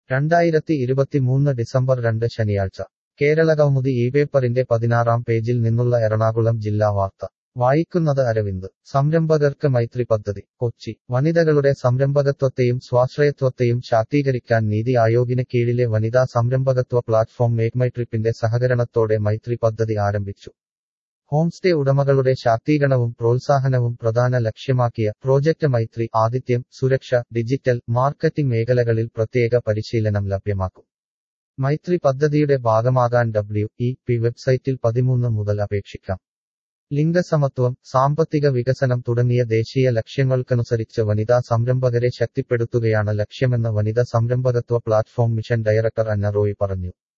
രണ്ടായിരത്തി ഇരുപത്തിമൂന്ന് ഡിസംബർ രണ്ട് ശനിയാഴ്ച കേരളകൗമുദി ഈ പേപ്പറിന്റെ പതിനാറാം പേജിൽ നിന്നുള്ള എറണാകുളം ജില്ലാ വാർത്ത വായിക്കുന്നത് അരവിന്ദ് സംരംഭകർക്ക് മൈത്രി പദ്ധതി കൊച്ചി വനിതകളുടെ സംരംഭകത്വത്തെയും സ്വാശ്രയത്വത്തെയും ശാക്തീകരിക്കാൻ നീതി ആയോഗിന് കീഴിലെ വനിതാ സംരംഭകത്വ പ്ലാറ്റ്ഫോം മേക്ക് മൈ ട്രിപ്പിന്റെ സഹകരണത്തോടെ മൈത്രി പദ്ധതി ആരംഭിച്ചു ഹോംസ്റ്റേ ഉടമകളുടെ ശാക്തീകരണവും പ്രോത്സാഹനവും പ്രധാന ലക്ഷ്യമാക്കിയ പ്രോജക്റ്റ് മൈത്രി ആതിഥ്യം സുരക്ഷ ഡിജിറ്റൽ മാർക്കറ്റിംഗ് മേഖലകളിൽ പ്രത്യേക പരിശീലനം ലഭ്യമാക്കും മൈത്രി പദ്ധതിയുടെ ഭാഗമാകാൻ ഡബ്ല്യു ഇ പി വെബ്സൈറ്റിൽ പതിമൂന്ന് മുതൽ അപേക്ഷിക്കാം ലിംഗസമത്വം സാമ്പത്തിക വികസനം തുടങ്ങിയ ദേശീയ ലക്ഷ്യങ്ങൾക്കനുസരിച്ച് വനിതാ സംരംഭകരെ ശക്തിപ്പെടുത്തുകയാണ് ലക്ഷ്യമെന്ന് വനിത സംരംഭകത്വ platform mission director Anna Roy പറഞ്ഞു